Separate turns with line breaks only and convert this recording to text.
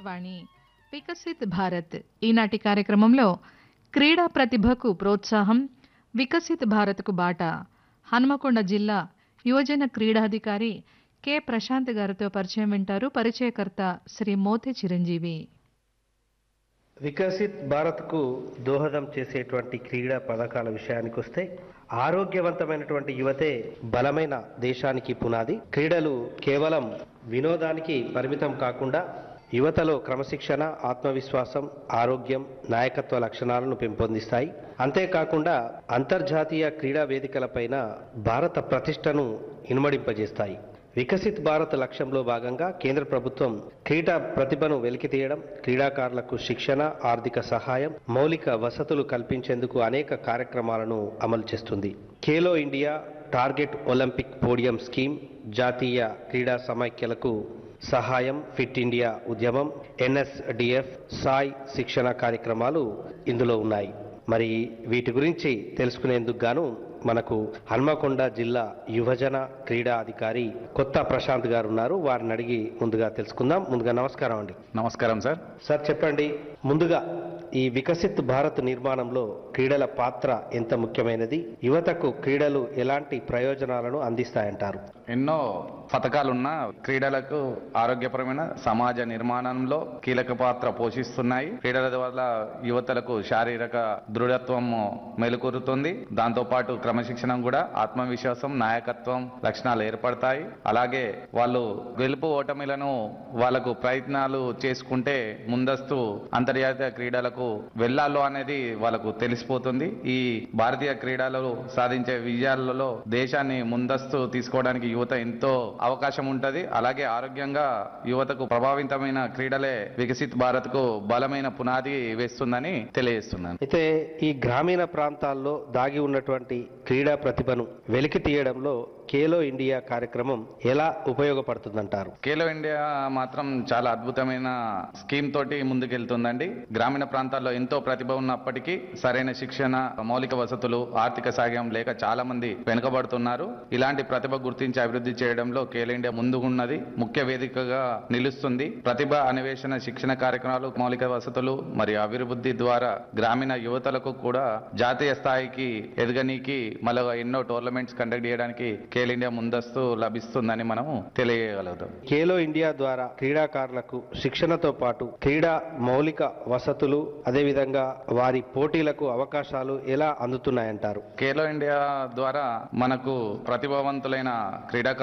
ఆకాశవాణి వికసిత్ భారత్ ఈనాటి కార్యక్రమంలో క్రీడా ప్రతిభకు ప్రోత్సాహం వికసిత్ భారత్కు బాట హన్మకొండ జిల్లా యువజన క్రీడాధికారి కె ప్రశాంత్ గారితో పరిచయం వింటారు పరిచయకర్త శ్రీ మోతి చిరంజీవి
వికసిత్ భారత్కు దోహదం చేసేటువంటి క్రీడా పథకాల విషయానికి వస్తే ఆరోగ్యవంతమైనటువంటి యువతే బలమైన దేశానికి పునాది క్రీడలు కేవలం వినోదానికి పరిమితం కాకుండా యువతలో క్రమశిక్షణ ఆత్మవిశ్వాసం ఆరోగ్యం నాయకత్వ లక్షణాలను పెంపొందిస్తాయి అంతేకాకుండా అంతర్జాతీయ క్రీడా వేదికలపైన భారత ప్రతిష్టను ఇనుమడింపజేస్తాయి వికసిత్ భారత్ లక్ష్యంలో భాగంగా కేంద్ర ప్రభుత్వం క్రీడా ప్రతిభను వెలికితీయడం క్రీడాకారులకు శిక్షణ ఆర్థిక సహాయం మౌలిక వసతులు కల్పించేందుకు అనేక కార్యక్రమాలను అమలు చేస్తుంది Khelo India Target Olympic Podium Scheme జాతీయ క్రీడా సమైక్యలకు సహాయం ఫిట్ ఇండియా ఉద్యమం ఎన్ఎస్డిఎఫ్ సాయ్ శిక్షణ కార్యక్రమాలు ఇందులో ఉన్నాయి మరి వీటి గురించి తెలుసుకునేందుకు గాను మనకు హన్మకొండ జిల్లా యువజన క్రీడా అధికారి కొత్త ప్రశాంత్ గారు ఉన్నారు వారిని అడిగి ముందుగా తెలుసుకుందాం ముందుగా నమస్కారం అండి
నమస్కారం సార్
సార్ చెప్పండి ముందుగా ఈ వికసిత్ భారత్ నిర్మాణంలో క్రీడల పాత్ర ఎంత ముఖ్యమైనది యువతకు క్రీడలు ఎలాంటి ప్రయోజనాలను అందిస్తాయంటారు
ఎన్నో పథకాలున్న క్రీడలకు ఆరోగ్యపరమైన సమాజ నిర్మాణంలో కీలక పాత్ర పోషిస్తున్నాయి క్రీడల వల్ల యువతలకు శారీరక దృఢత్వం మెలుకూరుతుంది దాంతో పాటు క్రమశిక్షణ కూడా ఆత్మవిశ్వాసం నాయకత్వం లక్షణాలు ఏర్పడతాయి అలాగే వాళ్ళు గెలుపు ఓటమిలను వాళ్ళకు ప్రయత్నాలు చేసుకుంటే ముందస్తు అంతర్జాతీయ క్రీడలకు వెళ్ళాలో అనేది వాళ్ళకు తెలిసిపోతుంది ఈ భారతీయ క్రీడలు సాధించే విజయాలలో దేశాన్ని ముందస్తు తీసుకోవడానికి యువత ఎంతో అవకాశం ఉంటది అలాగే ఆరోగ్యంగా యువతకు ప్రభావితమైన క్రీడలే వికసిత్ భారత్ కు బలమైన పునాది వేస్తుందని తెలియజేస్తున్నాను
అయితే ఈ గ్రామీణ ప్రాంతాల్లో దాగి ఉన్నటువంటి క్రీడా ప్రతిభను వెలికి తీయడంలో ఖేలో ఇండియా కార్యక్రమం ఎలా ఉపయోగపడుతుందంటారు
ఖేలో ఇండియా మాత్రం చాలా అద్భుతమైన స్కీమ్ తోటి ముందుకెళ్తుందండి గ్రామీణ ప్రాంతాల్లో ఎంతో ప్రతిభ ఉన్నప్పటికీ సరైన శిక్షణ మౌలిక వసతులు ఆర్థిక సాయం లేక చాలా మంది వెనుకబడుతున్నారు ఇలాంటి ప్రతిభ గుర్తించి అభివృద్ధి చేయడంలో ఖేలో ఇండియా ముందుకున్నది ముఖ్య వేదికగా నిలుస్తుంది ప్రతిభ అన్వేషణ శిక్షణ కార్యక్రమాలు మౌలిక వసతులు మరియు అభివృద్ధి ద్వారా గ్రామీణ యువతలకు కూడా జాతీయ స్థాయికి ఎదగనీకి మళ్ళీ ఎన్నో టోర్నమెంట్స్ కండక్ట్ చేయడానికి ఖేల్ ఇండియా ముందస్తు లభిస్తుందని మనం తెలియగలుగుతాం
ఖేలో ఇండియా ద్వారా క్రీడాకారులకు శిక్షణతో పాటు క్రీడా మౌలిక వసతులు అదేవిధంగా వారి పోటీలకు అవకాశాలు ఎలా అందుతున్నాయంటారు
ఖేలో ఇండియా ద్వారా మనకు ప్రతిభావంతులైన క్రీడాకారులు